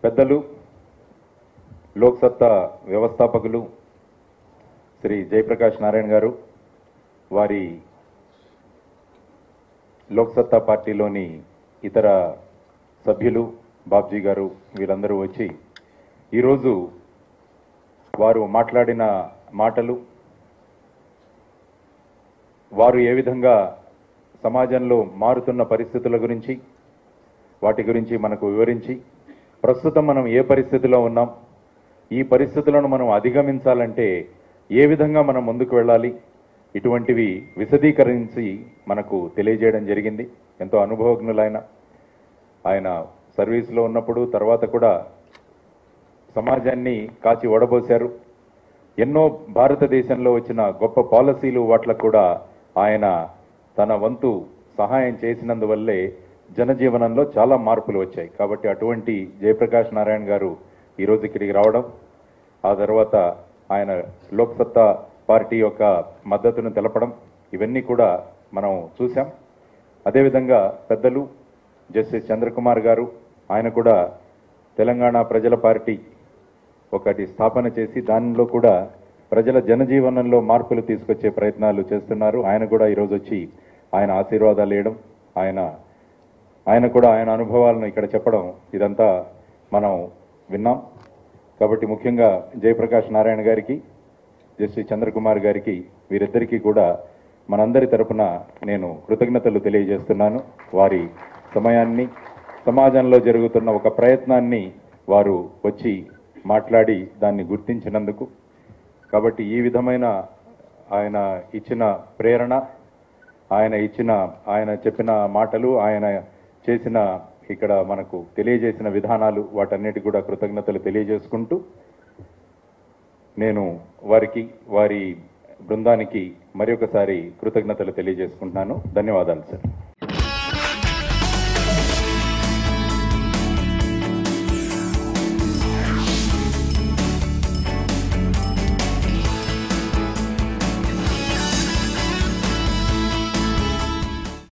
పెద్దలు లోక్సత్తా వ్యవస్థాపకులు శ్రీ జయప్రకాష్ నారాయణ గారు వారి లోక్సత్తా పార్టీలోని ఇతర సభ్యులు బాబ్జీ గారు వీళ్ళందరూ వచ్చి ఈరోజు వారు మాట్లాడిన మాటలు వారు ఏ విధంగా సమాజంలో మారుతున్న పరిస్థితుల గురించి వాటి గురించి మనకు వివరించి ప్రస్తుతం మనం ఏ పరిస్థితిలో ఉన్నాం ఈ పరిస్థితులను మనం అధిగమించాలంటే ఏ విధంగా మనం ముందుకు వెళ్ళాలి ఇటువంటివి విశదీకరించి మనకు తెలియజేయడం జరిగింది ఎంతో అనుభవజ్ఞులైన ఆయన సర్వీస్లో ఉన్నప్పుడు తర్వాత కూడా సమాజాన్ని కాచి ఓడబోశారు ఎన్నో భారతదేశంలో వచ్చిన గొప్ప పాలసీలు వాట్లకు కూడా ఆయన తన వంతు సహాయం చేసినందువల్లే జనజీవనంలో చాలా మార్పులు వచ్చాయి కాబట్టి అటువంటి జయప్రకాష్ నారాయణ గారు ఈరోజు ఇక్కడికి రావడం ఆ తర్వాత ఆయన లోక్సత్తా పార్టీ యొక్క మద్దతును తెలపడం ఇవన్నీ కూడా మనం చూసాం అదేవిధంగా పెద్దలు జస్టిస్ చంద్రకుమార్ గారు ఆయన కూడా తెలంగాణ ప్రజల పార్టీ ఒకటి స్థాపన చేసి దానిలో కూడా ప్రజల జనజీవనంలో మార్పులు తీసుకొచ్చే ప్రయత్నాలు చేస్తున్నారు ఆయన కూడా ఈరోజు వచ్చి ఆయన ఆశీర్వాదాలు వేయడం ఆయన ఆయన కూడా ఆయన అనుభవాలను ఇక్కడ చెప్పడం ఇదంతా మనం విన్నాం కాబట్టి ముఖ్యంగా జయప్రకాష్ నారాయణ గారికి జస్టిస్ చంద్రకుమార్ గారికి వీరిద్దరికీ కూడా మనందరి తరపున నేను కృతజ్ఞతలు తెలియజేస్తున్నాను వారి సమయాన్ని సమాజంలో జరుగుతున్న ఒక ప్రయత్నాన్ని వారు వచ్చి మాట్లాడి దాన్ని గుర్తించినందుకు కాబట్టి ఈ విధమైన ఆయన ఇచ్చిన ప్రేరణ ఆయన ఇచ్చిన ఆయన చెప్పిన మాటలు ఆయన చేసిన ఇక్కడ మనకు తెలియజేసిన విధానాలు వాటన్నిటి కూడా కృతజ్ఞతలు తెలియజేసుకుంటూ నేను వారికి వారి బృందానికి మరి ఒకసారి కృతజ్ఞతలు తెలియజేసుకుంటున్నాను ధన్యవాదాలు సార్